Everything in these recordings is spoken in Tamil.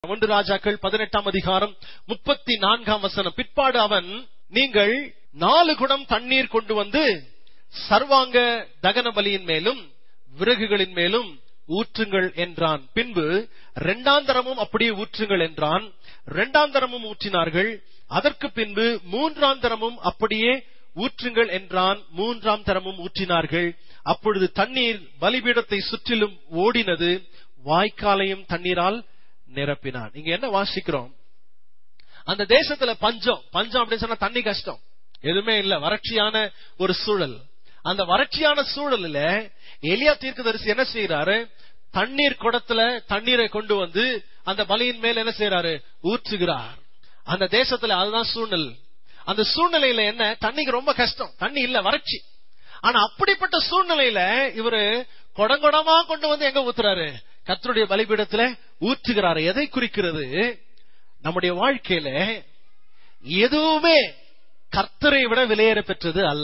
ஒன்று ராஜாக்கள் பதினெட்டாம் அதிகாரம் முப்பத்தி நான்காம் வசனம் பிற்பாடு அவன் நீங்கள் நாலு குடம் தண்ணீர் கொண்டு வந்து சர்வாங்க தகன பலியின் மேலும் விறகுகளின் மேலும் ஊற்றுங்கள் என்றான் பின்பு இரண்டாந்தரமும் அப்படியே ஊற்றுங்கள் என்றான் இரண்டாந்தரமும் ஊற்றினார்கள் அதற்கு பின்பு மூன்றாம் தரமும் அப்படியே ஊற்றுங்கள் என்றான் மூன்றாம் தரமும் ஊற்றினார்கள் அப்பொழுது தண்ணீர் பலிபீடத்தை சுற்றிலும் ஓடினது வாய்க்காலையும் தண்ணீரால் நிரப்பினான் இங்க என்ன வாசிக்கிறோம் அந்த தேசத்துல பஞ்சம் பஞ்சம் அப்படின்னு சொன்னா தண்ணி கஷ்டம் எதுவுமே இல்ல வறட்சியான ஒரு சூழல் அந்த வறட்சியான சூழல்ல எலியா தீர்க்கதரிசி என்ன செய்யறாரு தண்ணீர் குடத்துல தண்ணீரை கொண்டு வந்து அந்த பலியின் மேல் என்ன செய்யறாரு ஊற்றுகிறார் அந்த தேசத்துல அதுதான் சூழ்நிலை அந்த சூழ்நிலையில என்ன தண்ணிக்கு ரொம்ப கஷ்டம் தண்ணி இல்ல வறட்சி ஆனா அப்படிப்பட்ட சூழ்நிலையில இவரு கொடங்கொடமா கொண்டு வந்து எங்க ஊத்துறாரு கத்தருடைய பலிபீடத்துல ஊற்றுகிறாரு எதை குறிக்கிறது நம்முடைய வாழ்க்கையில எதுவுமே கர்த்தரை விட விலையேற பெற்றது அல்ல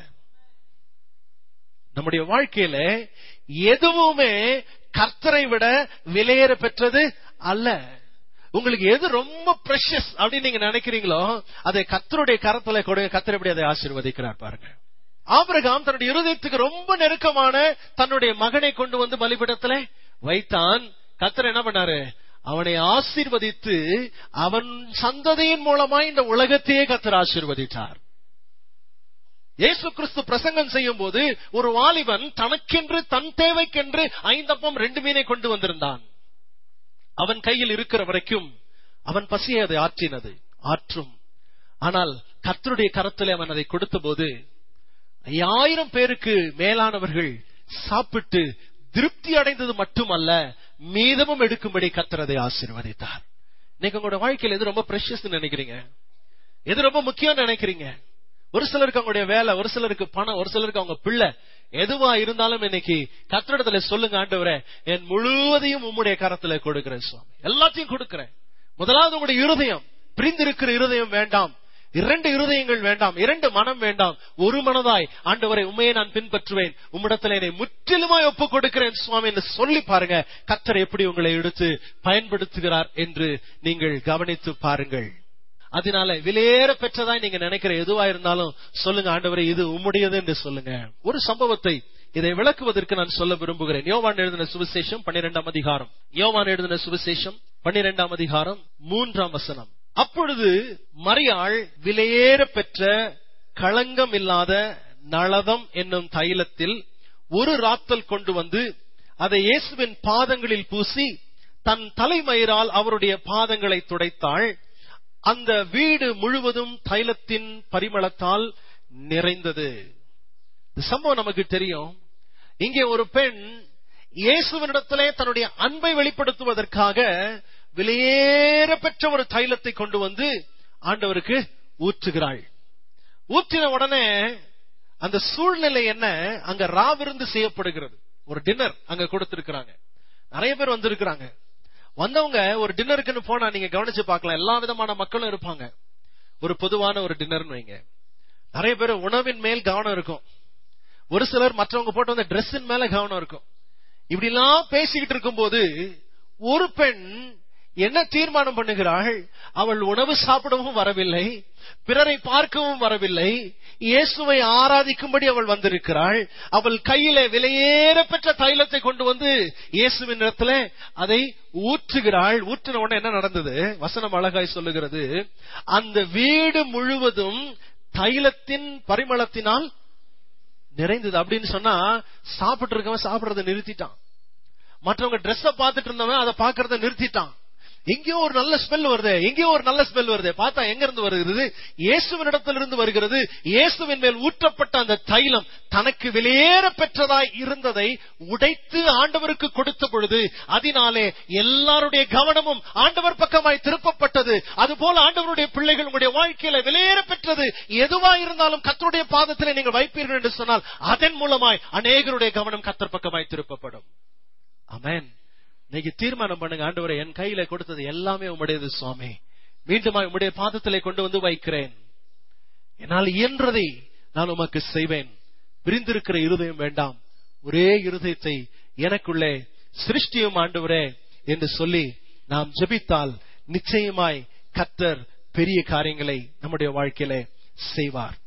நம்முடைய வாழ்க்கையில எதுவுமே கர்த்தரை விட விலையேற பெற்றது அல்ல உங்களுக்கு எது ரொம்ப ப்ரெஷஸ் அப்படின்னு நீங்க நினைக்கிறீங்களோ அதை கத்தருடைய கரத்துல கொடுங்க கத்தர் எப்படி அதை ஆசீர்வதிக்கிறார் பாருங்க ஆபிரகாம் தன்னுடைய இருதயத்துக்கு ரொம்ப நெருக்கமான தன்னுடைய மகனை கொண்டு வந்து பலிபிடத்துல வைத்தான் கத்தர் என்ன பண்ணாரு அவனை ஆசீர்வதித்து அவன் சந்ததியின் மூலமா இந்த உலகத்தையே கத்தர் ஆசீர்வதித்தார் இயேசு கிறிஸ்து பிரசங்கம் செய்யும் போது ஒரு வாலிபன் தனக்கென்று தன் தேவைக்கென்று ஐந்தப்பம் ரெண்டு மீனை கொண்டு வந்திருந்தான் அவன் கையில் இருக்கிற வரைக்கும் அவன் பசியை அதை ஆற்றினது ஆற்றும் ஆனால் கர்த்தருடைய கரத்தில் அவன் அதை கொடுத்த போது ஐயாயிரம் பேருக்கு மேலானவர்கள் சாப்பிட்டு திருப்தி அடைந்தது மட்டுமல்ல மீதமும் எடுக்கும்படி கர்த்தரதை ஆசீர்வதித்தார் நீங்க உங்களோட வாழ்க்கையில் எது ரொம்ப பிரஷஸ் நினைக்கிறீங்க எது ரொம்ப முக்கியம் நினைக்கிறீங்க ஒரு சிலருக்கு அவங்களுடைய வேலை ஒரு சிலருக்கு பணம் ஒரு சிலருக்கு அவங்க பிள்ளை எதுவா இருந்தாலும் இன்னைக்கு கத்திரிடத்துல சொல்லுங்க ஆண்டவரே என் முழுவதையும் உம்முடைய கரத்துல கொடுக்கிறேன் சுவாமி எல்லாத்தையும் கொடுக்கிறேன் முதலாவது உங்களுடைய இருதயம் பிரிந்திருக்கிற இருதயம் வேண்டாம் இரண்டு இருதயங்கள் வேண்டாம் இரண்டு மனம் வேண்டாம் ஒரு மனதாய் ஆண்டவரை உண்மையை நான் பின்பற்றுவேன் உம்மிடத்துல என்னை முற்றிலுமாய் ஒப்புக் கொடுக்கிறேன் சுவாமி என்று சொல்லி பாருங்க கத்தர் எப்படி உங்களை எடுத்து பயன்படுத்துகிறார் என்று நீங்கள் கவனித்து பாருங்கள் அதனால விலையேற பெற்றதாய் நீங்க நினைக்கிற எதுவா இருந்தாலும் சொல்லுங்க ஆண்டவரை இது உம்முடையது என்று சொல்லுங்க ஒரு சம்பவத்தை இதை விளக்குவதற்கு நான் சொல்ல விரும்புகிறேன் யோவான் எழுதின சுவிசேஷம் பன்னிரெண்டாம் அதிகாரம் யோவான் எழுதின சுவிசேஷம் பன்னிரெண்டாம் அதிகாரம் மூன்றாம் வசனம் அப்பொழுது மரியாள் விலையேற பெற்ற களங்கம் இல்லாத நளதம் என்னும் தைலத்தில் ஒரு ராத்தல் கொண்டு வந்து அதை இயேசுவின் பாதங்களில் பூசி தன் தலைமயிரால் அவருடைய பாதங்களை துடைத்தாள் அந்த வீடு முழுவதும் தைலத்தின் பரிமளத்தால் நிறைந்தது இந்த சம்பவம் நமக்கு தெரியும் இங்கே ஒரு பெண் இயேசுவனிடத்திலே தன்னுடைய அன்பை வெளிப்படுத்துவதற்காக விலையேற பெற்ற ஒரு தைலத்தை கொண்டு வந்து ஆண்டவருக்கு ஊற்றுகிறாள் ஊற்றின உடனே அந்த சூழ்நிலை என்ன அங்க ராவிருந்து செய்யப்படுகிறது ஒரு டின்னர் அங்க கொடுத்திருக்கிறாங்க நிறைய பேர் வந்திருக்கிறாங்க வந்தவங்க ஒரு டின்னருக்குன்னு போனா நீங்க கவனிச்சு பார்க்கலாம் எல்லா விதமான மக்களும் இருப்பாங்க ஒரு பொதுவான ஒரு டின்னர்னு வைங்க நிறைய பேர் உணவின் மேல் கவனம் இருக்கும் ஒரு சிலர் மற்றவங்க போட்டு வந்த டிரெஸ்ஸின் மேல கவனம் இருக்கும் இப்படி எல்லாம் பேசிக்கிட்டு இருக்கும் போது ஒரு பெண் என்ன தீர்மானம் பண்ணுகிறாள் அவள் உணவு சாப்பிடவும் வரவில்லை பிறரை பார்க்கவும் வரவில்லை இயேசுவை ஆராதிக்கும்படி அவள் வந்திருக்கிறாள் அவள் கையில விலையேற பெற்ற தைலத்தை கொண்டு வந்து இயேசுவின் இடத்துல அதை ஊற்றுகிறாள் ஊற்றின உடனே என்ன நடந்தது வசனம் அழகாய் சொல்லுகிறது அந்த வீடு முழுவதும் தைலத்தின் பரிமளத்தினால் நிறைந்தது அப்படின்னு சொன்னா சாப்பிட்டு இருக்கவன் சாப்பிடறத நிறுத்திட்டான் மற்றவங்க ட்ரெஸ்ஸ பார்த்துட்டு இருந்தவன் அதை பாக்குறத நிறுத்திட்டான் எங்கேயோ ஒரு நல்ல ஸ்மெல் வருது எங்கேயோ ஒரு நல்ல ஸ்மெல் வருது பார்த்தா எங்க இருந்து வருகிறது இயேசுவின் இடத்திலிருந்து வருகிறது இயேசுவின் மேல் ஊற்றப்பட்ட அந்த தைலம் தனக்கு வெளியேற பெற்றதாய் இருந்ததை உடைத்து ஆண்டவருக்கு கொடுத்த பொழுது அதனாலே எல்லாருடைய கவனமும் ஆண்டவர் பக்கமாய் திருப்பப்பட்டது அதுபோல ஆண்டவருடைய பிள்ளைகள் உங்களுடைய வாழ்க்கையில வெளியேற பெற்றது எதுவா இருந்தாலும் கத்தருடைய பாதத்தில் நீங்கள் வைப்பீர்கள் என்று சொன்னால் அதன் மூலமாய் அநேகருடைய கவனம் கத்தர் பக்கமாய் திருப்பப்படும் அமேன் இன்னைக்கு தீர்மானம் பண்ணுங்க ஆண்டவரை என் கையில கொடுத்தது எல்லாமே உம்முடையது சுவாமி மீண்டுமா உம்முடைய பாதத்திலே கொண்டு வந்து வைக்கிறேன் என்னால் இயன்றதை நான் உமக்கு செய்வேன் பிரிந்திருக்கிற இருதயம் வேண்டாம் ஒரே இருதயத்தை எனக்குள்ளே சிருஷ்டியும் ஆண்டவரே என்று சொல்லி நாம் ஜெபித்தால் நிச்சயமாய் கர்த்தர் பெரிய காரியங்களை நம்முடைய வாழ்க்கையில செய்வார்